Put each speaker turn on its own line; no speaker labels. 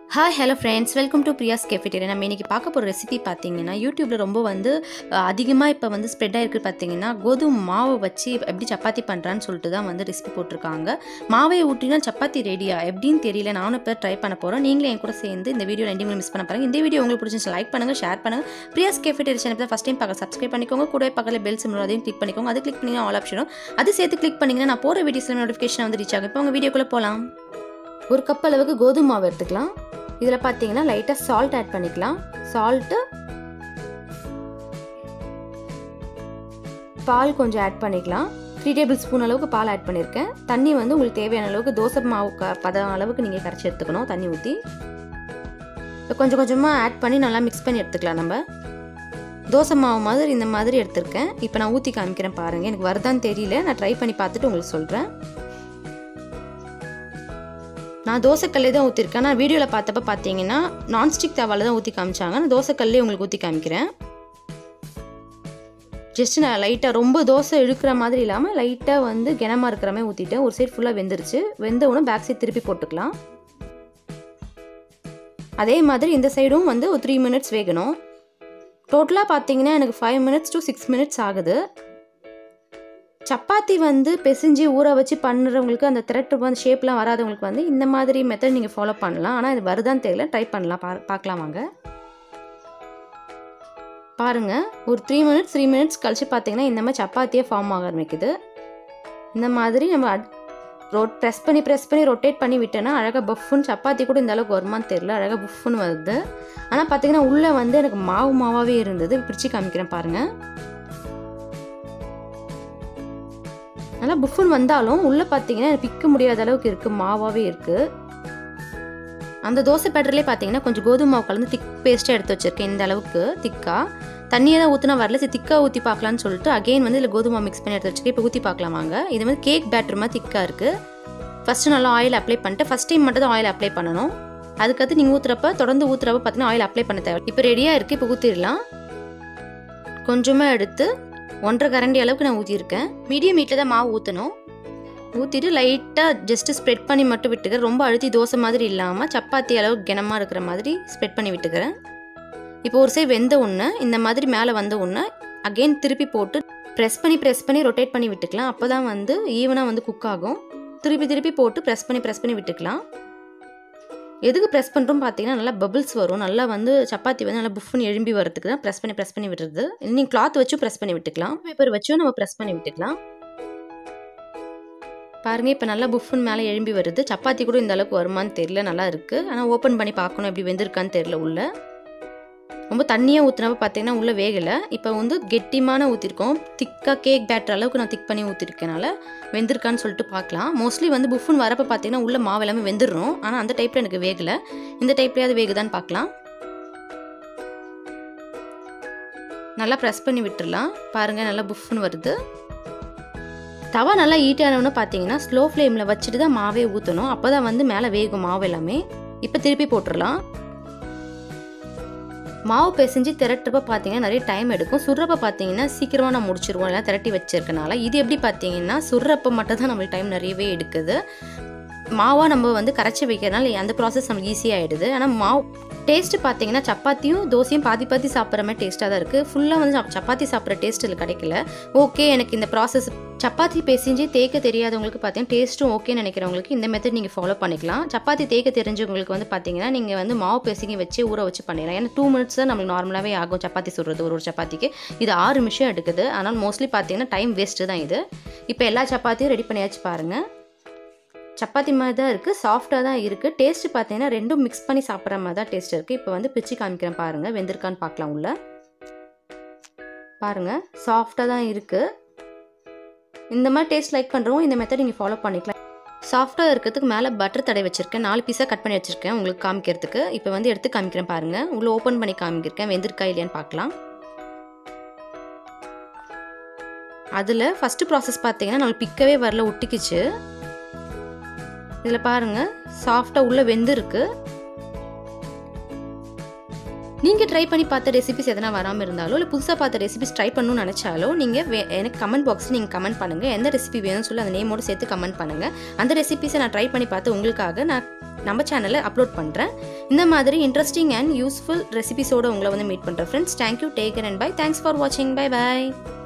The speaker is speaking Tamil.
hi hello friends welcome to Priya's cafeteria நம்ம இன்றைக்கி பார்க்க போகிற ரெசிபி பார்த்தீங்கன்னா யூடியூப்பில் ரொம்ப வந்து அதிகமாக இப்போ வந்து ஸ்ப்ரெட் ஆகிருக்கு பார்த்தீங்கன்னா கோதுமை மாவை வச்சு எப்படி சப்பாத்தி பண்ணுறான்னு சொல்லிட்டு தான் வந்து ரெசிபி போட்டிருக்காங்க மாவை ஊற்றினா சப்பாத்தி ரெடியா எப்படின்னு தெரியல நானும் இப்போ ட்ரை பண்ண போகிறேன் நீங்களும் என் கூட சேர்ந்து இந்த வீடியோ ரெண்டு மிஸ் பண்ண பாருங்க இந்த வீடியோ உங்களுக்கு பிடிச்சிருந்துச்சு லைக் பண்ணுங்கள் ஷேர் பண்ணுங்கள் Priya's cafeteria channel first time பார்க்க சப்ஸ்கிரைப் பண்ணிக்கோங்க கூட பக்கத்தில் பெல் சிம்லர் அதையும் கிளிக் பண்ணிக்கோங்க அது கிளிக் பண்ணிங்கன்னா ஆல் ஆப்ஷனும் அது சேர்த்து கிளிக் பண்ணிங்கன்னா நான் போகிற வீடியோஸில் நோட்டிஃபிகேஷன் வந்து ரீச் ஆகும் இப்போ உங்கள் வீடியோக்குள்ளே போகலாம் ஒரு கப் அளவுக்கு கோதுமை மாவு எடுத்துக்கலாம் இதில் பார்த்தீங்கன்னா லைட்டாக சால்ட் ஆட் பண்ணிக்கலாம் சால்ட்டு பால் கொஞ்சம் ஆட் பண்ணிக்கலாம் த்ரீ டேபிள் ஸ்பூன் அளவுக்கு பால் ஆட் பண்ணியிருக்கேன் தண்ணி வந்து உங்களுக்கு தேவையான அளவுக்கு தோசை மாவு க பதம் அளவுக்கு நீங்கள் கரைச்சி எடுத்துக்கணும் தண்ணி ஊற்றி கொஞ்சம் கொஞ்சமாக ஆட் பண்ணி நல்லா மிக்ஸ் பண்ணி எடுத்துக்கலாம் நம்ம தோசை மாவு மாதிரி இந்த மாதிரி எடுத்திருக்கேன் இப்போ நான் ஊற்றி காமிக்கிறேன் பாருங்கள் எனக்கு வருதான்னு தெரியல நான் ட்ரை பண்ணி பார்த்துட்டு உங்களுக்கு சொல்கிறேன் நான் தோசைக்கல்லே தான் ஊற்றிருக்கேன் நான் வீடியோவில் பார்த்தப்ப பார்த்தீங்கன்னா நான்ஸ்டிக் தவாவில் தான் ஊற்றி காமிச்சாங்க நான் தோசைக்கல்லே உங்களுக்கு ஊற்றி காமிக்கிறேன் ஜஸ்ட் நான் லைட்டாக ரொம்ப தோசை இழுக்கிற மாதிரி இல்லாமல் லைட்டாக வந்து கிணமாக இருக்கிற மாதிரி ஊற்றிட்டேன் ஒரு சைடு ஃபுல்லாக வெந்துருச்சு வெந்த உடனே பேக் சைடு திருப்பி போட்டுக்கலாம் அதே மாதிரி இந்த சைடும் வந்து ஒரு த்ரீ மினிட்ஸ் வேகணும் டோட்டலாக பார்த்தீங்கன்னா எனக்கு five minutes to six minutes ஆகுது சப்பாத்தி வந்து பிசைஞ்சு ஊற வச்சு பண்ணுறவங்களுக்கு அந்த த்ரெட் வந்து ஷேப்லாம் வராதவங்களுக்கு வந்து இந்த மாதிரி மெத்தட் நீங்கள் ஃபாலோ பண்ணலாம் ஆனால் இது வருதான்னு தெரியல ட்ரை பண்ணலாம் பா பார்க்கலாம் வாங்க பாருங்கள் ஒரு த்ரீ மினிட்ஸ் த்ரீ மினிட்ஸ் கழிச்சு பார்த்தீங்கன்னா இந்த மாதிரி சப்பாத்தியே ஃபார்ம் ஆக ஆரம்பிக்குது இந்த மாதிரி நம்ம ரொட் ப்ரெஸ் பண்ணி ப்ரெஸ் பண்ணி ரொட்டேட் பண்ணி விட்டேன்னா அழகாக பஃப்னு சப்பாத்தி கூட இந்த அளவுக்கு வருமான்னு தெரியல அழகாக புஃப்னு வருது ஆனால் பார்த்தீங்கன்னா உள்ளே வந்து எனக்கு மாவு மாவாகவே இருந்தது பிரித்து காமிக்கிறேன் பாருங்கள் நல்லா புஃபன் வந்தாலும் உள்ளே பார்த்தீங்கன்னா பிக்க முடியாத அளவுக்கு இருக்குது மாவாகவே இருக்குது அந்த தோசை பேட்டர்லேயே பார்த்தீங்கன்னா கொஞ்சம் கோதுமை மாவு கலந்து திக் பேஸ்ட்டாக எடுத்து வச்சுருக்கேன் இந்த அளவுக்கு திக்காக தண்ணியை தான் ஊற்றினா வரல சரி திக்காக ஊற்றி பார்க்கலான்னு சொல்லிட்டு அகெயின் வந்து இதில் கோதுமை மிக்ஸ் பண்ணி எடுத்து வச்சுருக்கேன் இப்போ ஊற்றி பார்க்கலாம் வாங்க இது வந்து கேக் பேட்டர் மாதிரி திக்காக இருக்குது ஃபஸ்ட்டு நல்லா ஆயில் அப்ளை பண்ணிட்டு ஃபஸ்ட் டைம் மட்டும் தான் ஆயில் அப்ளை பண்ணணும் அதுக்கடுத்து நீங்கள் ஊற்றுறப்ப தொடர்ந்து ஊற்றுறப்ப பார்த்தீங்கன்னா ஆயில் அப்ளை பண்ண தேவை இப்போ ரெடியாக இருக்குது இப்போ ஊற்றிடலாம் கொஞ்சமாக எடுத்து ஒன்றரை கரண்டி அளவுக்கு நான் ஊற்றிருக்கேன் மீடியம் ஹீட்டில் தான் மாவு ஊற்றணும் ஊற்றிட்டு லைட்டாக ஜஸ்ட்டு ஸ்ப்ரெட் பண்ணி மட்டும் விட்டுக்கிறேன் ரொம்ப அழுத்தி தோசை மாதிரி இல்லாமல் சப்பாத்தி அளவுக்கு கிணமாக இருக்கிற மாதிரி ஸ்ப்ரெட் பண்ணி விட்டுக்கிறேன் இப்போ ஒரு சைடு வெந்த ஒன்று இந்த மாதிரி மேலே வந்த ஒன்று அகெயின் திருப்பி போட்டு ப்ரெஸ் பண்ணி ப்ரெஸ் பண்ணி ரொட்டேட் பண்ணி விட்டுக்கலாம் அப்போ தான் வந்து ஈவனாக வந்து குக் ஆகும் திருப்பி திருப்பி போட்டு ப்ரெஸ் பண்ணி ப்ரெஸ் பண்ணி விட்டுக்கலாம் எதுக்கு ப்ரெஸ் பண்ணுறோம் பார்த்தீங்கன்னா நல்லா பபிள்ஸ் வரும் நல்லா வந்து சப்பாத்தி வந்து நல்லா புஃப்னு எழும்பி வரதுக்கு தான் ப்ரெஸ் பண்ணி ப்ரெஸ் பண்ணி விடுறது நீங்கள் கிளாத் வச்சு ப்ரெஸ் பண்ணி விட்டுக்கலாம் பேப்பர் வச்சும் நம்ம ப்ரெஸ் பண்ணி விட்டுக்கலாம் பாருங்கள் இப்போ நல்லா புஃப்னு மேலே எழும்பி வருது சப்பாத்தி கூட இந்த அளவுக்கு வருமானு தெரியல நல்லா இருக்குது ஆனால் ஓப்பன் பண்ணி பார்க்கணும் எப்படி வெந்திருக்கான்னு தெரியல உள்ள ரொம்ப தண்ணியாக ஊற்றினப்ப பார்த்தீங்கன்னா உள்ளே வேகலை இப்போ வந்து கெட்டிமான ஊற்றிருக்கோம் திக்காக கேக் பேட்டர் அளவுக்கு நான் திக் பண்ணி ஊற்றிருக்கனால வெந்திருக்கான்னு சொல்லிட்டு பார்க்கலாம் மோஸ்ட்லி வந்து புஃபுன் வரப்போ பார்த்தீங்கன்னா உள்ள மாவு எல்லாமே வெந்துடுறோம் ஆனால் அந்த டைப்பில் எனக்கு வேகலை இந்த டைப்லேயாவது வேகுதான்னு பார்க்கலாம் நல்லா ப்ரெஸ் பண்ணி விட்டுடலாம் பாருங்கள் நல்லா புஃப்னு வருது தவா நல்லா ஹீட் ஆனவுன்னு பார்த்தீங்கன்னா ஸ்லோ ஃப்ளேமில் வச்சுட்டு தான் மாவே ஊற்றணும் அப்போ தான் வந்து மேலே வேகும் மாவு எல்லாமே இப்போ திருப்பி போட்டுடலாம் மாவு பிசைஞ்சு திரட்டுறப்ப பார்த்தீங்கன்னா நிறைய டைம் எடுக்கும் சுடுறப்ப பார்த்தீங்கன்னா சீக்கிரமாக நான் முடிச்சிருவோம் எல்லாம் திரட்டி வச்சிருக்கனால இது எப்படி பார்த்தீங்கன்னா சுடுறப்ப மட்டும் தான் நம்மளுக்கு டைம் நிறையவே எடுக்குது மாவாக நம்ம வந்து கரைச்சி வைக்கிறனால அந்த ப்ராசஸ் நம்மளுக்கு ஈஸியாகிடுது ஆனால் மாவு டேஸ்ட்டு பார்த்தீங்கன்னா சப்பாத்தியும் தோசையும் பாதி பாதி சாப்பிட்ற மாதிரி டேஸ்ட்டாக தான் இருக்குது ஃபுல்லாக வந்து சப்பாத்தி சாப்பிட்ற டேஸ்ட் இதில் கிடைக்கல ஓகே எனக்கு இந்த ப்ராசஸ் சப்பாத்தி பேசிஞ்சு தேய்க்க தெரியாதவங்களுக்கு பார்த்தீங்கன்னா டேஸ்ட்டும் ஓகேன்னு நினைக்கிறவங்களுக்கு இந்த மெத்தட் நீங்கள் ஃபாலோ பண்ணிக்கலாம் சப்பாத்தி தேய்க்க தெரிஞ்சவங்களுக்கு வந்து பார்த்தீங்கன்னா நீங்கள் வந்து மாவு பேசிங்க வச்சு ஊற வச்சு பண்ணிடலாம் ஏன்னா டூ மினிட்ஸ் தான் நம்மளுக்கு நார்மலாகவே ஆகும் சப்பாத்தி சுடுறது ஒரு ஒரு சப்பாத்திக்கு இது ஆறு நிமிஷம் எடுக்குது ஆனால் மோஸ்ட்லி பார்த்தீங்கன்னா டைம் வேஸ்ட்டு தான் இது இப்போ எல்லா சப்பாத்தியும் ரெடி பண்ணியாச்சு பாருங்கள் சப்பாத்தி மாதிரி தான் இருக்குது சாஃப்டாக தான் இருக்குது டேஸ்ட்டு பார்த்தீங்கன்னா ரெண்டும் மிக்ஸ் பண்ணி சாப்பிட்ற மாதிரி தான் டேஸ்ட் இருக்குது இப்போ வந்து பிச்சு காமிக்கிறேன் பாருங்கள் வெந்திருக்கான்னு பார்க்கலாம் உள்ள பாருங்கள் சாஃப்டாக தான் இருக்குது இந்த மாதிரி டேஸ்ட் லைக் பண்ணுறவங்க இந்த மெத்தட் நீங்கள் ஃபாலோ பண்ணிக்கலாம் சாஃப்டாக இருக்கிறதுக்கு மேலே பட்டர் தடை வச்சுருக்கேன் நாலு பீஸாக கட் பண்ணி வச்சுருக்கேன் உங்களுக்கு காமிக்கிறதுக்கு இப்போ வந்து எடுத்து காமிக்கிறேன் பாருங்கள் உள்ள ஓப்பன் பண்ணி காமிக்கிறேன் வெந்திருக்கா இல்லையான்னு பார்க்கலாம் அதில் ஃபஸ்ட்டு ப்ராசஸ் பார்த்தீங்கன்னா நம்மளுக்கு பிக்கவே வரல ஒட்டிக்கிச்சு இதில் பாருங்கள் சாஃப்டாக உள்ளே வெந்திருக்கு நீங்கள் ட்ரை பண்ணி பார்த்த ரெசிபிஸ் எதனா வராமல் இருந்தாலோ இல்லை புதுசாக பார்த்த ரெசிபிஸ் ட்ரை பண்ணணும்னு நினச்சாலோ நீங்கள் வே எனக்கு கமெண்ட் பாக்ஸில் நீங்கள் கமெண்ட் பண்ணுங்கள் எந்த ரெசிபி வேணும்னு சொல்லி அந்த நேமோடு சேர்த்து கமெண்ட் பண்ணுங்கள் அந்த ரெசிபிஸை நான் ட்ரை பண்ணி பார்த்து உங்களுக்காக நான் நம்ம சேனலில் அப்லோட் பண்ணுறேன் இந்த மாதிரி இன்ட்ரெஸ்டிங் அண்ட் யூஸ்ஃபுல் ரெசிபிஸோட உங்களை வந்து மீட் பண்ணுறேன் friends thank you take and bye thanks for வாட்சிங் பை பை